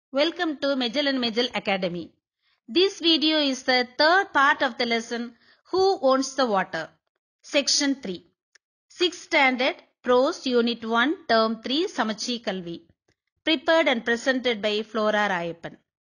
Welcome to Majel and Majel Academy. This video is the third part of the lesson Who Owns the Water? Section 3. 6th Standard Prose Unit 1 Term 3 Samachi Kalvi. Prepared and presented by Flora Rayappan.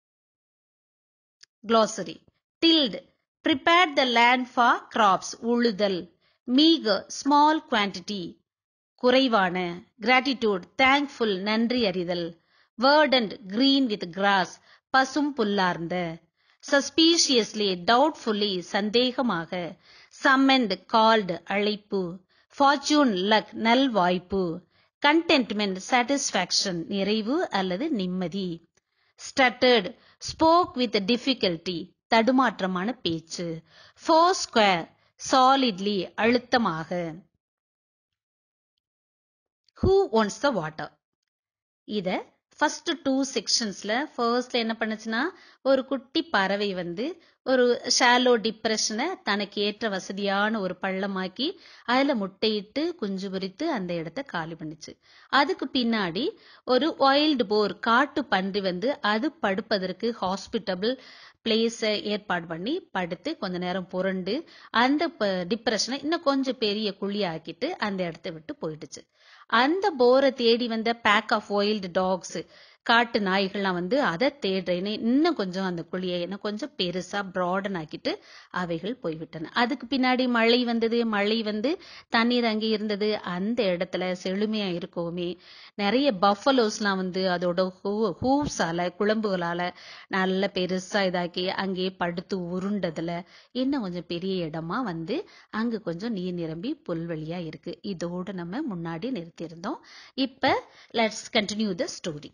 Glossary. Tilled. Prepared the land for crops. உழுதல். Meager. Small quantity. குறைவான gratitude thankful நன்றி அறிதல் verdant green with grass பசும் புல்லார்ந்த suspiciously doubtfully சந்தேகமாக summoned called அழைப்பு fortune luck நல்வாய்ப்பு contentment satisfaction நிறைவு அல்லது நிம்மதி stuttered spoke with difficulty தடுமாற்றமான பேச்சு four square solidly அழுத்தமாக ஹூ ஒன்ஸ் த வாட்டர் இத ஃபர்ஸ்ட் டூ செக்ஷன்ஸ்ல ஃபர்ஸ்ட்ல என்ன பண்ணுச்சுன்னா ஒரு குட்டி பறவை வந்து ஒரு ஷாலோ டிப்ரெஷனை தனக்கு ஏற்ற வசதியான ஒரு பள்ளமாக்கி அதுல முட்டையிட்டு குஞ்சு பொரித்து அந்த இடத்த காலி பண்ணுச்சு அதுக்கு பின்னாடி ஒரு வைல்டு போர் காட்டு பன்றி வந்து அது படுப்பதற்கு ஹாஸ்பிட்டபிள் பிளேஸை ஏற்பாடு பண்ணி படுத்து கொஞ்ச நேரம் புரண்டு அந்த டிப்ரெஷனை இன்னும் கொஞ்சம் பெரிய குழியாக்கிட்டு அந்த இடத்த விட்டு போயிடுச்சு அந்த போரை தேடி வந்த பேக் ஆஃப் ஒயில்டு டாக்ஸ் காட்டு நாய்கள்லாம் வந்து அதை தேடுறேன்னு இன்னும் கொஞ்சம் அந்த குழியை இன்னும் கொஞ்சம் பெருசா ப்ராடன் ஆக்கிட்டு அவைகள் போய்விட்டன அதுக்கு பின்னாடி மழை வந்தது மழை வந்து தண்ணீர் அங்கே இருந்தது அந்த இடத்துல செழுமையா இருக்கவுமே நிறைய பஃபலோஸ்லாம் வந்து அதோட ஹூ ஹூவ்ஸால குழம்புகளால நல்ல பெருசா இதாக்கி அங்கே படுத்து உருண்டதுல இன்னும் கொஞ்சம் பெரிய இடமா வந்து அங்க கொஞ்சம் நீர் நிரம்பி புல்வெளியா இருக்கு இதோட நம்ம முன்னாடி நிறுத்தியிருந்தோம் இப்ப let's continue the story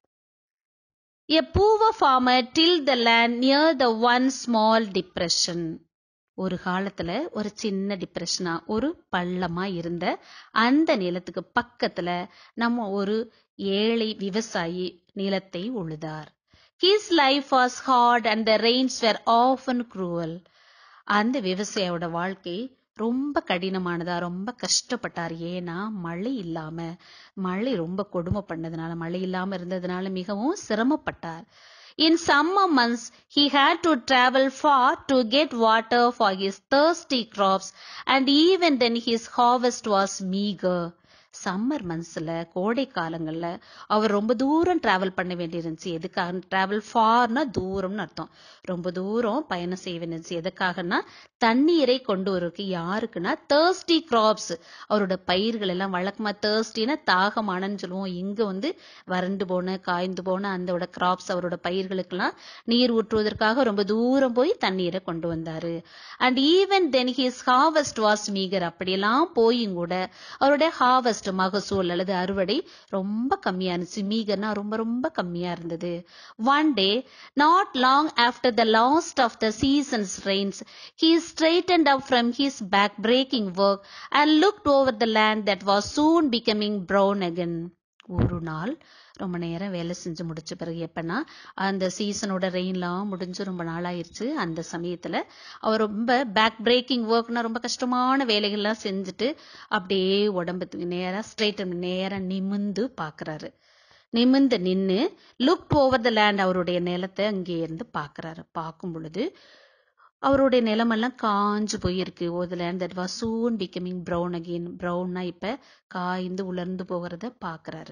A poor farmer tilled the land near the one small depression. ஒரு காலத்துல ஒரு சின்ன டிப்ரெஷனா ஒரு பள்ளமா இருந்த அந்த நிலத்துக்கு பக்கத்துல நம்ம ஒரு ஏழை விவசாயி நிலத்தை உழுதார் his life was hard and the rains were often cruel அந்த விவசாயியோட வாழ்க்கை ரொம்ப கடினமானதா ரொம்ப கஷ்டப்பட்டார் ஏன்னா மழை இல்லாம மழை ரொம்ப கொடுமை பண்ணதுனால மழை இல்லாம இருந்ததுனால மிகவும் சிரமப்பட்டார் in summer months he had to travel far to get water for his thirsty crops and even then his harvest was meagre summer மந்த்ஸ்ல கோடை காலங்கள்ல அவர் ரொம்ப தூரம் டிராவல் பண்ண வேண்டியிருந்துச்சு எதுக்காக டிராவல் ஃபார்னா தூரம்னு அர்த்தம் ரொம்ப தூரம் பயணம் செய்ய வேண்டியிருந்துச்சு எதுக்காகனா தண்ணீரை கொண்டு வரக்கு யாருக்குன்னா தேர்ஸ்டி கிராப்ஸ் அவரோட பயிர்கள் எல்லாம் வழக்கமா தேர்ஸ்டினா தாகமானன்னு சொல்லுவோம் இங்க வந்து வறண்டு போன காய்ந்து போன அந்தோட கிராப்ஸ் அவரோட பயிர்களுக்கெல்லாம் நீர் ஊற்றுவதற்காக ரொம்ப தூரம் போய் தண்ணீரை கொண்டு வந்தாரு and even then his harvest was meagre அப்படியெல்லாம் போயும் கூட அவருடைய ஹார்வெஸ்ட் மகசூல் அல்லது அறுவடை ரொம்ப கம்மியா இருந்துச்சு மீகர்னா ரொம்ப ரொம்ப கம்மியா இருந்தது one day not long after the last of the season's rains he straightened up from his back breaking work and looked over the land that was soon becoming brown again ஒரு நாள் ரொம்ப நேரம் வேலை செஞ்சு முடிச்ச பிறகு எப்பன்னா அந்த சீசனோட ரெயின்லாம் முடிஞ்சு ரொம்ப நாள் ஆயிருச்சு அந்த சமயத்துல அவர் ரொம்ப பேக் பிரேக்கிங் ஒர்க்னா ரொம்ப கஷ்டமான வேலைகள்லாம் செஞ்சுட்டு அப்படியே உடம்புக்கு நேரா ஸ்ட்ரெயிட் நேரா நிமிந்து பாக்குறாரு நிமிந்து நின்னு லுக் ஓவர் த லேண்ட் அவருடைய நிலத்தை அங்கே இருந்து பாக்குறாரு பார்க்கும் பொழுது அவருடைய நிலமெல்லாம் காஞ்சு போயிருக்கு ஓ the land that was soon becoming brown again ப்ரௌன்னா இப்ப காய்ந்து உலர்ந்து போகிறத பாக்குறாரு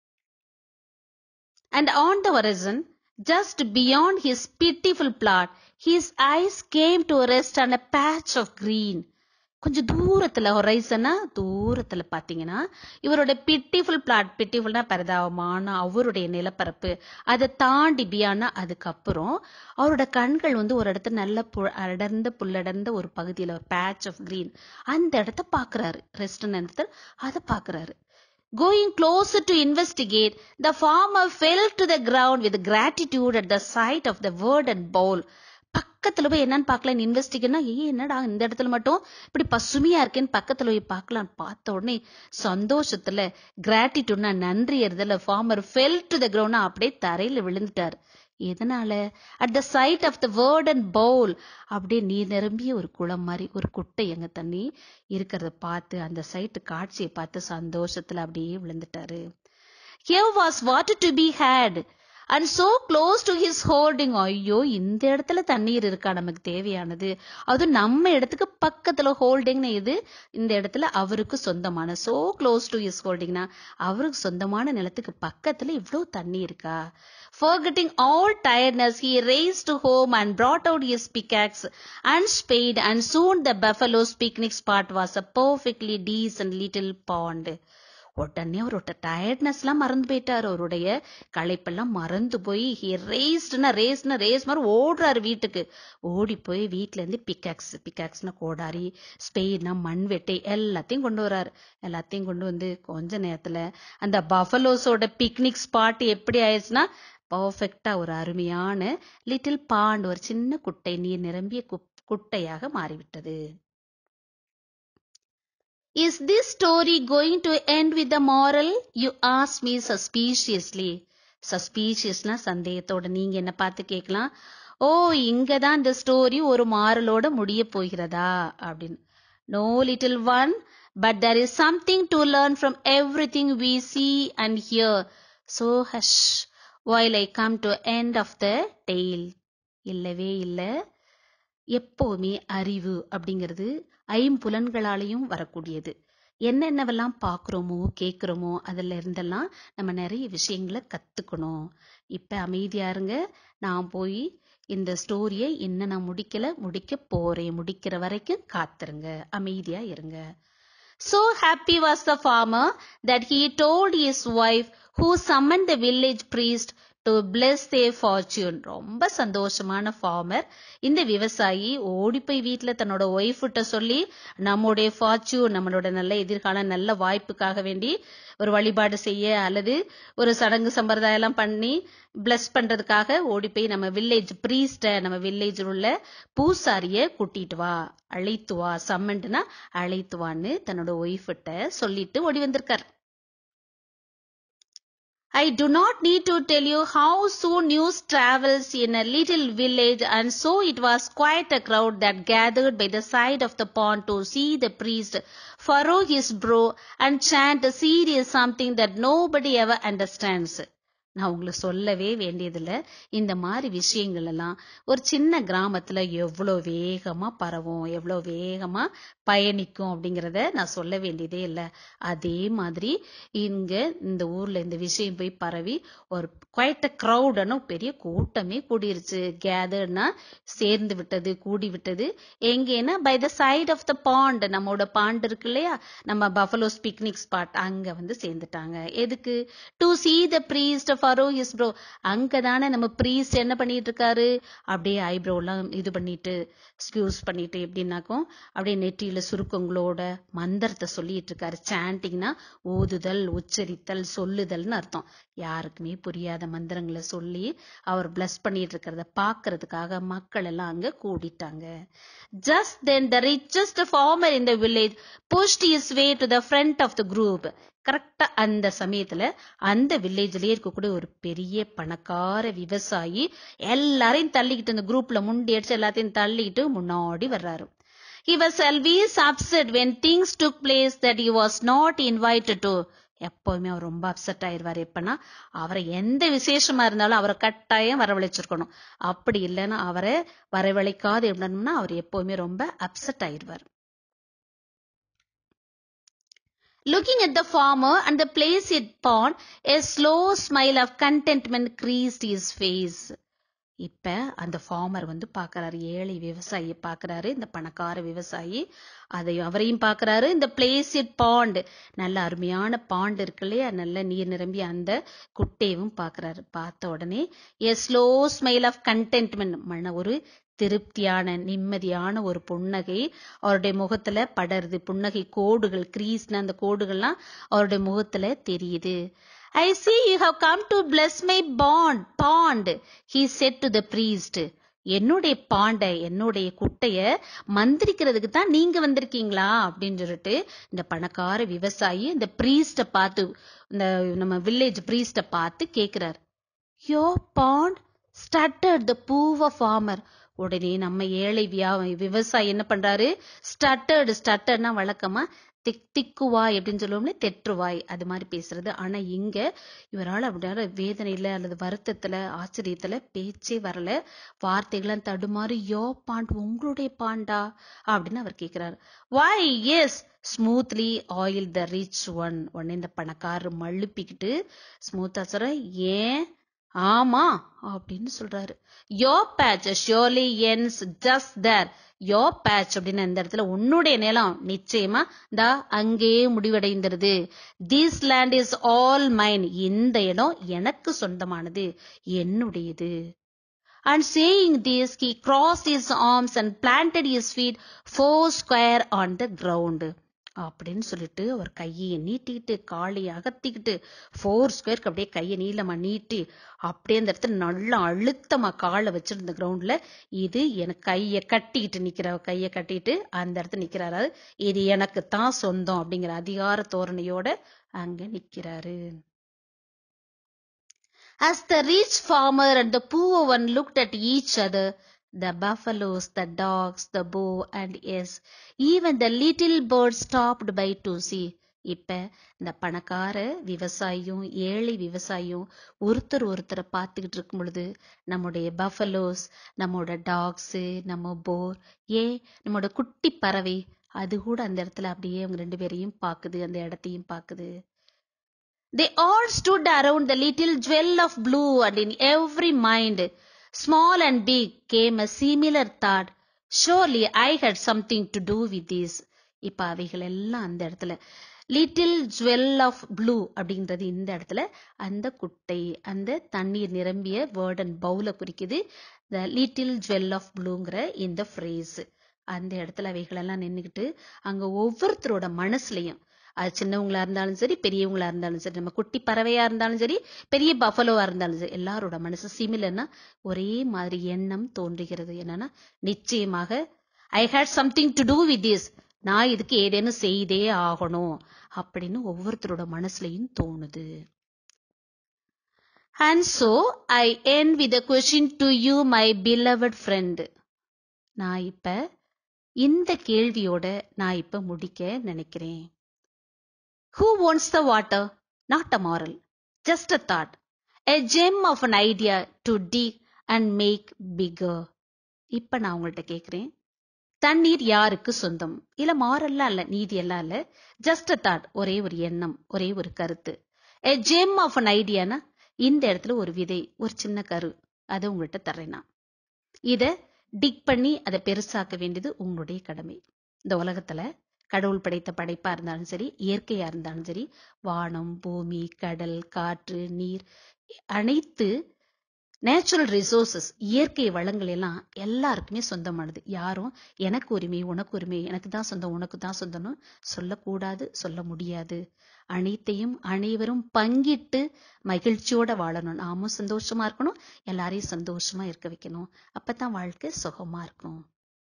and on the horizon just beyond his pitiful plot his eyes came to rest on a patch of green கொஞ்சம் தூரத்துல ஹொரைசனா தூரத்துல பாத்தீங்கன்னா இவரோட பிட்டிஃபுல் பிளாட் பிட்டிஃபுல்னா பரிதாபமான அவருடைய நிலப்பரப்பு அதை தாண்டி பியானா அதுக்கப்புறம் அவரோட கண்கள் வந்து ஒரு இடத்துல நல்ல அடர்ந்த புல்லடர்ந்த ஒரு பகுதியில ஒரு பேட்ச் ஆஃப் கிரீன் அந்த இடத்த பாக்குறாரு ரெஸ்ட் இடத்துல அதை பாக்குறாரு Going closer to investigate, the farmer fell to the ground with gratitude at the sight of the verdant bowl. பக்கத்துல போய் என்னன்னு பார்க்கலாம் இன்வெஸ்டிகேட்னா ஏ என்னடா இந்த இடத்துல மட்டும் இப்படி பசுமையா இருக்கேன்னு பக்கத்துல போய் பார்க்கலாம் பார்த்த உடனே சந்தோஷத்துல கிராட்டிடியூட்னா நன்றி எறுதல farmer fell to the ground அப்படியே தரையில விழுந்துட்டாரு எதனால at the side of the word and bowl அப்படியே நீர் நிரம்பிய ஒரு குளம் மாதிரி ஒரு குட்டை எங்க தண்ணி இருக்கிறத பார்த்து அந்த சைட்டு காட்சியை பார்த்து சந்தோஷத்துல அப்படியே விழுந்துட்டாரு here was water to be had and so close to his holding ஐயோ இந்த இடத்துல தண்ணீர் இருக்கா நமக்கு தேவையானது அது நம்ம இடத்துக்கு பக்கத்துல ஹோல்டிங்னு இது இந்த இடத்துல அவருக்கு சொந்தமான சோ க்ளோஸ் டு ஹிஸ் ஹோல்டிங்னா அவருக்கு சொந்தமான நிலத்துக்கு பக்கத்துல இவ்வளவு தண்ணி இருக்கா Forgetting all tiredness, he raced home and brought out his pickaxe and spade, and soon the buffalo's picnic spot was a perfectly decent little pond. உடனே அவரோட டயர்ட்னஸ்லாம் மறந்து போயிட்டாரு அவருடைய களைப்பெல்லாம் மறந்து போய் ஹி ரேஸ்ட்னா ரேஸ்னா ரேஸ் மாதிரி ஓடுறாரு வீட்டுக்கு ஓடி போய் வீட்ல இருந்து பிக்காக்ஸ் பிக்காக்ஸ்னா கோடாரி ஸ்பெயின்னா மண்வெட்டை எல்லாத்தையும் கொண்டு வராரு எல்லாத்தையும் கொண்டு வந்து கொஞ்ச நேரத்துல அந்த பஃபலோஸோட பிக்னிக் ஸ்பாட் எப்படி ஆயிடுச்சுன்னா பர்ஃபெக்டா ஒரு அருமையான லிட்டில் பாண்ட் ஒரு சின்ன குட்டை நீர் நிரம்பிய குப்- குட்டையாக மாறிவிட்டது Is this story going to end with the moral? You ask me suspiciously. சஸ்பீஷியஸ்னா சந்தேகத்தோட நீங்க என்ன பார்த்து கேட்கலாம் ஓ இங்க தான் இந்த ஸ்டோரி ஒரு மாறலோட முடிய போகிறதா அப்படின்னு no little one but there is something to learn from everything we see and hear. So hush while I come to end of the tale. இல்லவே இல்லை எப்பவுமே அறிவு அப்படிங்கிறது ஐம்புலன்களாலையும் வரக்கூடியது என்னென்னவெல்லாம் பார்க்குறோமோ கேட்குறோமோ அதில் இருந்தெல்லாம் நம்ம நிறைய விஷயங்களை கற்றுக்கணும் இப்போ அமைதியா இருங்க நான் போய் இந்த ஸ்டோரியை இன்னும் நான் முடிக்கல முடிக்க போறேன் முடிக்கிற வரைக்கும் காத்துருங்க அமைதியா இருங்க So happy was the farmer that he told his wife, who summoned the village priest to bless their fortune. ரொம்ப சந்தோஷமான ஃபார்மர் இந்த விவசாயி ஓடி போய் வீட்ல தன்னோட ஒய்ஃப்கிட்ட சொல்லி நம்முடைய ஃபார்ச்சூன் நம்மளோட நல்ல எதிர்காலம் நல்ல வாய்ப்புக்காக வேண்டி ஒரு வழிபாடு செய்ய அல்லது ஒரு சடங்கு சம்பிரதாயம் எல்லாம் பண்ணி பிளஸ் பண்றதுக்காக ஓடி போய் நம்ம வில்லேஜ் பிரீஸ்ட நம்ம வில்லேஜில் உள்ள பூசாரிய கூட்டிட்டு வா அழைத்து வா சம்மண்டுனா அழைத்து வான்னு தன்னோட ஒய்ஃப்கிட்ட சொல்லிட்டு ஓடி வந்திருக்கார் I do not need to tell you how soon news travels in a little village and so it was quite a crowd that gathered by the side of the pond to see the priest furrow his brow and chant a serious something that nobody ever understands. நான் உங்களுக்கு சொல்லவே வேண்டியதில்ல இந்த மாதிரி விஷயங்கள் எல்லாம் ஒரு சின்ன கிராமத்துல எவ்வளோ வேகமா பரவும் எவ்வளோ வேகமா பயணிக்கும் அப்படிங்கிறத நான் சொல்ல வேண்டியதே இல்லை அதே மாதிரி இங்க இந்த ஊர்ல இந்த விஷயம் போய் பரவி ஒரு குவைட் அ க்ரௌடான பெரிய கூட்டமே கூடிருச்சு கேதர்னா சேர்ந்து விட்டது கூடி விட்டது எங்கேன்னா by the side of the pond நம்மளோட பாண்ட் இருக்கு இல்லையா நம்ம பஃபலோஸ் பிக்னிக் ஸ்பாட் அங்க வந்து சேர்ந்துட்டாங்க எதுக்கு டு see the priest ஃபரோ his bro அங்கதானே நம்ம priest என்ன பண்ணிட்டு இருக்காரு அப்படியே ஐப்ரோ எல்லாம் இது பண்ணிட்டு ஸ்கியூஸ் பண்ணிட்டு எப்படின்னாக்கும் அப்படியே நெற்றியில சுருக்கங்களோட மந்திரத்தை சொல்லிட்டு இருக்காரு சாண்டிங்னா ஓதுதல் உச்சரித்தல் சொல்லுதல்னு அர்த்தம் யாருக்குமே புரியாத மந்திரங்களை சொல்லி அவர் பிளஸ் பண்ணிட்டு இருக்கிறத பாக்குறதுக்காக மக்கள் எல்லாம் அங்க கூடிட்டாங்க just then the richest farmer in the village pushed his way to the front of the group கரெக்டா அந்த சமயத்துல அந்த வில்லேஜ்லயே இருக்கக்கூடிய ஒரு பெரிய பணக்கார விவசாயி எல்லாரையும் தள்ளிக்கிட்டு இந்த குரூப்ல முண்டி அடிச்சு எல்லாத்தையும் தள்ளிக்கிட்டு முன்னாடி வர்றாரு He was always upset when things took place that he was not invited to. எப்பவுமே அவர் ரொம்ப அப்செட் ஆயிருவாரு எப்பன்னா அவரை எந்த விசேஷமா இருந்தாலும் அவரை கட்டாயம் வரவழைச்சிருக்கணும் அப்படி இல்லைன்னா அவரை வரவழைக்காது எப்படின்னா அவர் எப்பவுமே ரொம்ப அப்செட் ஆயிருவார் Looking at the farmer and the place it pond, a slow smile of contentment creased his face. இப்ப அந்த ஃபார்மர் வந்து பாக்குறாரு ஏழை விவசாயியை பாக்குறாரு இந்த பணக்கார விவசாயி அதை அவரையும் பாக்குறாரு இந்த பிளேஸ் இட் பாண்ட் நல்ல அருமையான பாண்ட் இருக்கு இல்லையா நல்ல நீர் நிரம்பி அந்த குட்டையும் பாக்குறாரு பார்த்த உடனே a slow smile of contentment மன ஒரு திருப்தியான நிம்மதியான ஒரு புன்னகை அவருடைய முகத்துல படருது புன்னகை கோடுகள் கிரீஸ்ன அந்த கோடுகள்லாம் அவருடைய முகத்துல தெரியுது ஐ see you have come to bless my bond pond he said to the priest என்னுடைய பாண்டை என்னுடைய குட்டைய மந்திரிக்கிறதுக்கு தான் நீங்க வந்திருக்கீங்களா அப்படின்னு சொல்லிட்டு இந்த பணக்கார விவசாயி இந்த பிரீஸ்ட பார்த்து இந்த நம்ம வில்லேஜ் பிரீஸ்ட பார்த்து கேக்குறாரு யோ பாண்ட் ஸ்டட்டட் த பூவ ஃபார்மர் உடனே நம்ம ஏழை வியா விவசாயி என்ன பண்றாரு ஸ்டட்டர்டு ஸ்டட்டர்னா வழக்கமா திக் திக்குவாய் அப்படின்னு சொல்லுவோம்ல தெற்றுவாய் அது மாதிரி பேசுறது ஆனா இங்க இவரால் அப்படியான வேதனையில அல்லது வருத்தத்துல ஆச்சரியத்துல பேச்சே வரல வார்த்தைகளாம் தடுமாறி யோ பாண்ட் உங்களுடைய பாண்டா அப்படின்னு அவர் கேட்கிறாரு why yes smoothly oil the rich one உடனே இந்த பணக்காரர் மழுப்பிக்கிட்டு ஸ்மூத்தா சொல்ற ஏன் ஆமா அப்படின்னு சொல்றாரு your patch surely ends just there your patch அப்படின்னு அந்த இடத்துல உன்னுடைய நிலம் நிச்சயமா தா அங்கேயே முடிவடைந்துருது this land is all mine இந்த இடம் எனக்கு சொந்தமானது என்னுடையது And saying this, he crossed his arms and planted his feet four square on the ground. அப்படின்னு சொல்லிட்டு அவர் கையை நீட்டிக்கிட்டு காலை அகத்திக்கிட்டு ஃபோர் ஸ்கொயருக்கு அப்படியே கையை நீளமா நீட்டி அப்படியே அந்த இடத்துல நல்லா அழுத்தமா காலை வச்சிருந்த கிரவுண்ட்ல இது எனக்கு கையை கட்டிக்கிட்டு நிக்கிற கையை கட்டிட்டு அந்த இடத்துல நிக்கிறாரு இது எனக்கு தான் சொந்தம் அப்படிங்கிற அதிகார தோரணையோட அங்க நிக்கிறாரு As the rich farmer and the poor one looked at each other, the buffaloes, the dogs, the bow and yes, even the little bird stopped by to see. இப்ப இந்த பணக்கார விவசாயியும் ஏழை விவசாயியும் ஒருத்தர் ஒருத்தரை பார்த்துக்கிட்டு இருக்கும் பொழுது நம்முடைய பஃபலோஸ் நம்மோட டாக்ஸ் நம்ம போர் ஏன் நம்மோட குட்டி பறவை அது கூட அந்த இடத்துல அப்படியே அவங்க ரெண்டு பேரையும் பாக்குது அந்த இடத்தையும் பாக்குது They all stood around the little jewel of blue, and in every mind, small and big, came a similar thought. Surely I had something to do with this. இப்ப அவைகள் எல்லாம் அந்த இடத்துல லிட்டில் ஜுவல் ஆஃப் ப்ளூ அப்படின்றது இந்த இடத்துல அந்த குட்டை அந்த தண்ணீர் நிரம்பிய வேர்ட் அண்ட் பவுல குறிக்குது த லிட்டில் ஜுவல் ஆஃப் ப்ளூங்கிற இந்த ஃப்ரேஸ் அந்த இடத்துல அவைகளெல்லாம் நின்றுக்கிட்டு அங்க ஒவ்வொருத்தரோட மனசுலயும் அது சின்னவங்களா இருந்தாலும் சரி பெரியவங்களா இருந்தாலும் சரி நம்ம குட்டி பறவையா இருந்தாலும் சரி பெரிய பஃபலோவா இருந்தாலும் சரி எல்லாரோட மனசு சிமிலர்னா ஒரே மாதிரி எண்ணம் தோன்றுகிறது என்னன்னா நிச்சயமாக I had something to do with this நான் இதுக்கு ஏதேனும் செய்தே ஆகணும் அப்படின்னு ஒவ்வொருத்தரோட மனசுலயும் தோணுது and so I end with question to you my beloved friend நான் இப்ப இந்த கேள்வியோட நான் இப்ப முடிக்க நினைக்கிறேன் Who wants the water? Not a moral, just a thought, a gem of an idea to dig and make bigger. இப்ப நான் உங்கள்ட்ட கேக்குறேன் தண்ணீர் யாருக்கு சொந்தம் இல்ல மாறல்லாம் இல்ல நீதி எல்லாம் இல்ல ஜஸ்ட் அ தாட் ஒரே ஒரு எண்ணம் ஒரே ஒரு கருத்து a gem of an ஐடியானா இந்த இடத்துல ஒரு விதை ஒரு சின்ன கரு அதை உங்கள்கிட்ட தர்றேன் இத டிக் பண்ணி அதை பெருசாக்க வேண்டியது உங்களுடைய கடமை இந்த உலகத்துல கடவுள் படைத்த படைப்பா இருந்தாலும் சரி இயற்கையா இருந்தாலும் சரி வானம் பூமி கடல் காற்று நீர் அனைத்து நேச்சுரல் ரிசோர்சஸ் இயற்கை வளங்கள் எல்லாம் எல்லாருக்குமே சொந்தமானது யாரும் எனக்கு உரிமை உனக்கு உரிமை எனக்கு தான் சொந்தம் உனக்கு தான் சொந்தம்னு சொல்லக்கூடாது சொல்ல முடியாது அனைத்தையும் அனைவரும் பங்கிட்டு மகிழ்ச்சியோட வாழணும் நாமும் சந்தோஷமா இருக்கணும் எல்லாரையும் சந்தோஷமா இருக்க வைக்கணும் அப்பதான் வாழ்க்கை சுகமா இருக்கும்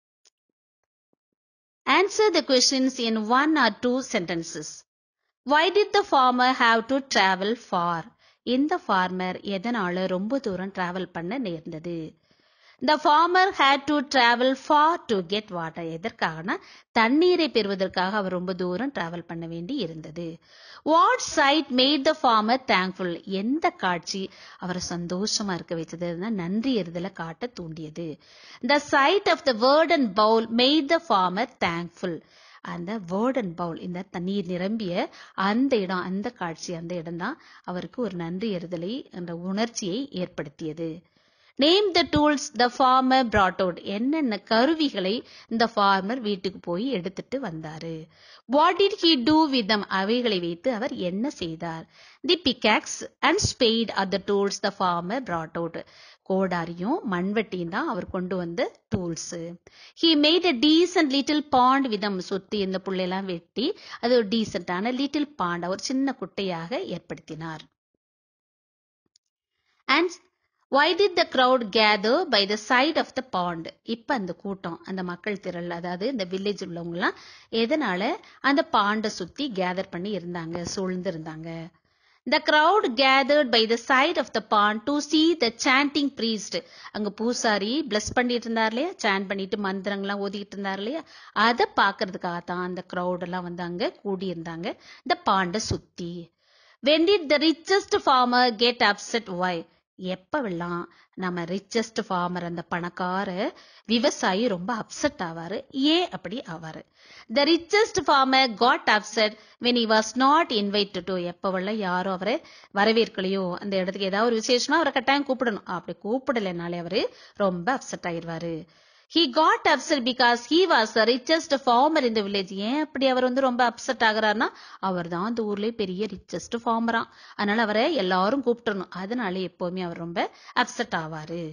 Answer the questions in one or two sentences. Why did the farmer have to travel far? இந்த farmer எதனால ரொம்ப தூரம் travel பண்ண நேர்ந்தது The farmer had to travel far to get water. எதற்காகனா தண்ணீரை பெறுவதற்காக அவர் ரொம்ப தூரம் டிராவல் பண்ண வேண்டி இருந்தது what sight made the farmer thankful எந்த காட்சி அவரை சந்தோஷமா இருக்க வைத்தது நன்றி எறுதலை காட்ட தூண்டியது the side of the word and bowl made the farmer thankful அந்த வேர்ட் அண்ட் பவுல் இந்த தண்ணீர் நிரம்பிய அந்த இடம் அந்த காட்சி அந்த இடம் தான் அவருக்கு ஒரு நன்றி எறுதலை என்ற உணர்ச்சியை ஏற்படுத்தியது name the tools the farmer brought out என்னென்ன கருவிகளை இந்த ஃபார்மர் வீட்டுக்கு போய் எடுத்துட்டு வந்தாரு what did he do with them அவைகளை வைத்து அவர் என்ன செய்தார் the pickaxe and spade are the tools the farmer brought out கோடாரியும் மண்வெட்டியும் தான் அவர் கொண்டு வந்த tools he made a decent little pond விதம் சுத்தி இந்த புள்ளையெல்லாம் வெட்டி அது ஒரு டீசென்டான லிட்டில் பாண்ட் ஒரு சின்ன குட்டையாக ஏற்படுத்தினார் and why did the crowd gather by the side of the pond இப்ப அந்த கூட்டம் அந்த மக்கள் திரள் அதாவது இந்த வில்லேஜ் உள்ளவங்கலாம் எதனால அந்த பாண்டை சுத்தி கேதர் பண்ணி இருந்தாங்க சூழ்ந்து இருந்தாங்க The crowd gathered by the side of the pond to see the chanting priest. அங்க பூசாரி bless பண்ணிட்டு இருந்தார் இல்லையா சாண்ட் பண்ணிட்டு மந்திரங்கள்லாம் ஓதிட்டு இருந்தார் இல்லையா அதை பார்க்கறதுக்காக தான் அந்த crowd எல்லாம் வந்து அங்க கூடி இருந்தாங்க இந்த பாண்டை சுத்தி when did the richest farmer get upset why எப்பவெல்லாம் நம்ம ரிச்சஸ்ட் ஃபார்மர் அந்த பணக்கார விவசாயி ரொம்ப அப்செட் ஆவாரு ஏன் அப்படி ஆவாரு the richest farmer got upset when he was not invited to எப்பவெல்லாம் யாரும் அவரை வரவேற்கலையோ அந்த இடத்துக்கு ஏதாவது ஒரு விசேஷமா அவரை கட்டாயம் கூப்பிடணும் அப்படி கூப்பிடலைனாலே அவரு ரொம்ப அப்செட் ஆயிருவாரு he got upset because he was the richest farmer in the village ஏன் அப்படி அவர் வந்து ரொம்ப அப்செட் ஆகுறாருன்னா அவர் தான் அந்த ஊர்லயே பெரிய ரிச்சஸ்ட் ஃபார்மரா அதனால அவரை எல்லாரும் கூப்பிட்டுறணும் அதனால எப்பவுமே அவர் ரொம்ப அப்செட் ஆவாரு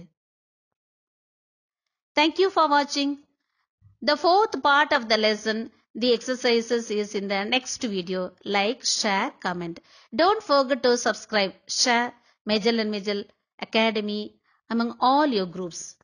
தேங்க்யூ ஃபார் வாட்சிங் the fourth part of the lesson The exercises is in the next video. Like, share, comment. Don't forget to subscribe, share Majel and Majel Academy among all your groups.